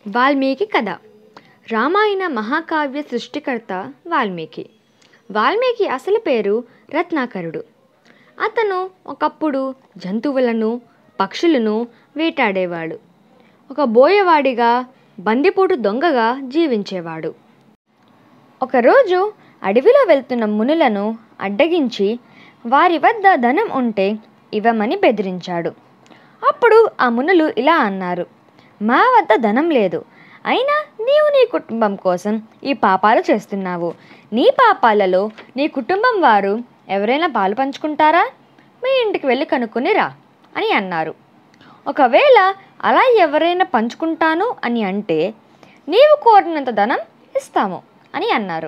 వాల్మీకి కథ రామాయణ మహాకావ్య సృష్టికర్త వాల్మీకి వాల్మీకి అసలు పేరు రత్నాకరుడు అతను ఒకప్పుడు జంతువులను పక్షులను వేటాడేవాడు ఒక బోయవాడిగా బందిపోటు దొంగగా జీవించేవాడు ఒకరోజు అడవిలో వెళ్తున్న మునులను అడ్డగించి వారి వద్ద ధనం ఉంటే ఇవ్వమని బెదిరించాడు అప్పుడు ఆ మునులు ఇలా అన్నారు మా వద్ద ధనం లేదు అయినా నీవు నీ కుటుంబం కోసం ఈ పాపాలు చేస్తున్నావు నీ పాపాలలో నీ కుటుంబం వారు ఎవరైనా పాలు పంచుకుంటారా మీ ఇంటికి వెళ్ళి కనుక్కొని రా అని అన్నారు ఒకవేళ అలా ఎవరైనా పంచుకుంటాను అని అంటే నీవు కోరినంత ధనం ఇస్తాము అని అన్నారు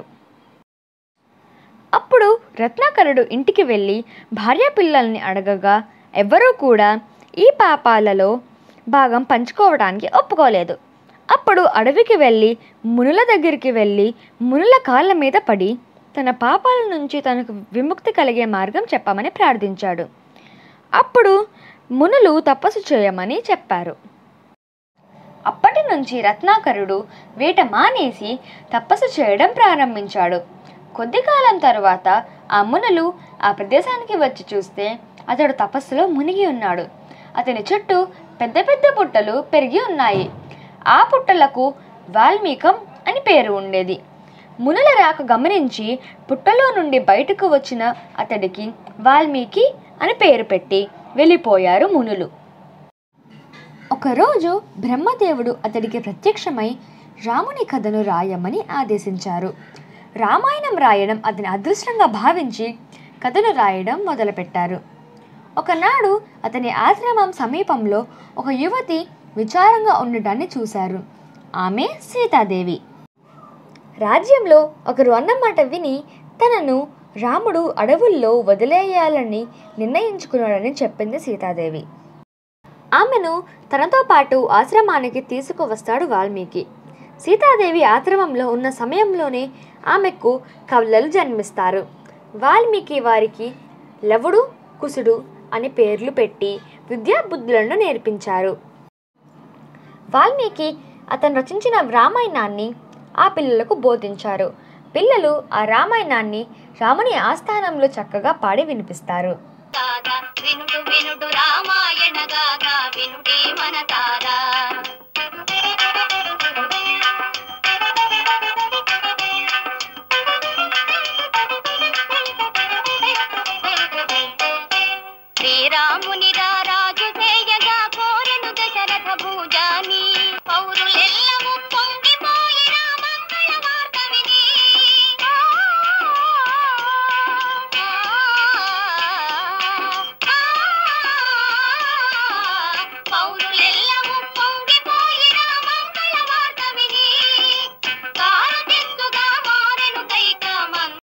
అప్పుడు రత్నాకరుడు ఇంటికి వెళ్ళి భార్య పిల్లల్ని అడగగా ఎవ్వరూ కూడా ఈ పాపాలలో భాగం పంచుకోవడానికి ఒప్పుకోలేదు అప్పుడు అడవికి వెళ్ళి మునుల దగ్గరికి వెళ్ళి మునుల కాళ్ళ మీద పడి తన పాపాల నుంచి తనకు విముక్తి కలిగే మార్గం చెప్పమని ప్రార్థించాడు అప్పుడు మునులు తపస్సు చేయమని చెప్పారు అప్పటి నుంచి రత్నాకరుడు వేట మానేసి తపస్సు చేయడం ప్రారంభించాడు కొద్ది కాలం తరువాత ఆ మునులు ఆ ప్రదేశానికి వచ్చి చూస్తే అతడు తపస్సులో మునిగి ఉన్నాడు అతని చుట్టూ పెద్ద పెద్ద పుట్టలు పెరిగి ఉన్నాయి ఆ పుట్టలకు వాల్మీకం అని పేరు ఉండేది మునుల రాక గమనించి పుట్టలో నుండి బయటకు వచ్చిన అతడికి వాల్మీకి అని పేరు పెట్టి వెళ్ళిపోయారు మునులు ఒకరోజు బ్రహ్మదేవుడు అతడికి ప్రత్యక్షమై రాముని కథను రాయమని ఆదేశించారు రామాయణం రాయడం అతని అదృష్టంగా భావించి కథను రాయడం మొదలుపెట్టారు ఒకనాడు అతని ఆశ్రమం సమీపంలో ఒక యువతి విచారంగా ఉండడాన్ని చూశారు ఆమె సీతాదేవి రాజ్యంలో ఒకరు అన్నమాట విని తనను రాముడు అడవుల్లో వదిలేయాలని నిర్ణయించుకున్నాడని చెప్పింది సీతాదేవి ఆమెను తనతో పాటు ఆశ్రమానికి తీసుకువస్తాడు వాల్మీకి సీతాదేవి ఆశ్రమంలో ఉన్న సమయంలోనే ఆమెకు కవలలు జన్మిస్తారు వాల్మీకి వారికి లవుడు కుసుడు అని పేర్లు పెట్టి విద్యాబుద్ధులను నేర్పించారు వాల్మీకి అతను రచించిన రామాయణాన్ని ఆ పిల్లలకు బోధించారు పిల్లలు ఆ రామాయణాన్ని రాముని ఆస్థానంలో చక్కగా పాడి వినిపిస్తారు తార వినుడు వినుడు రామాయణ గాథ వినుడే మన తార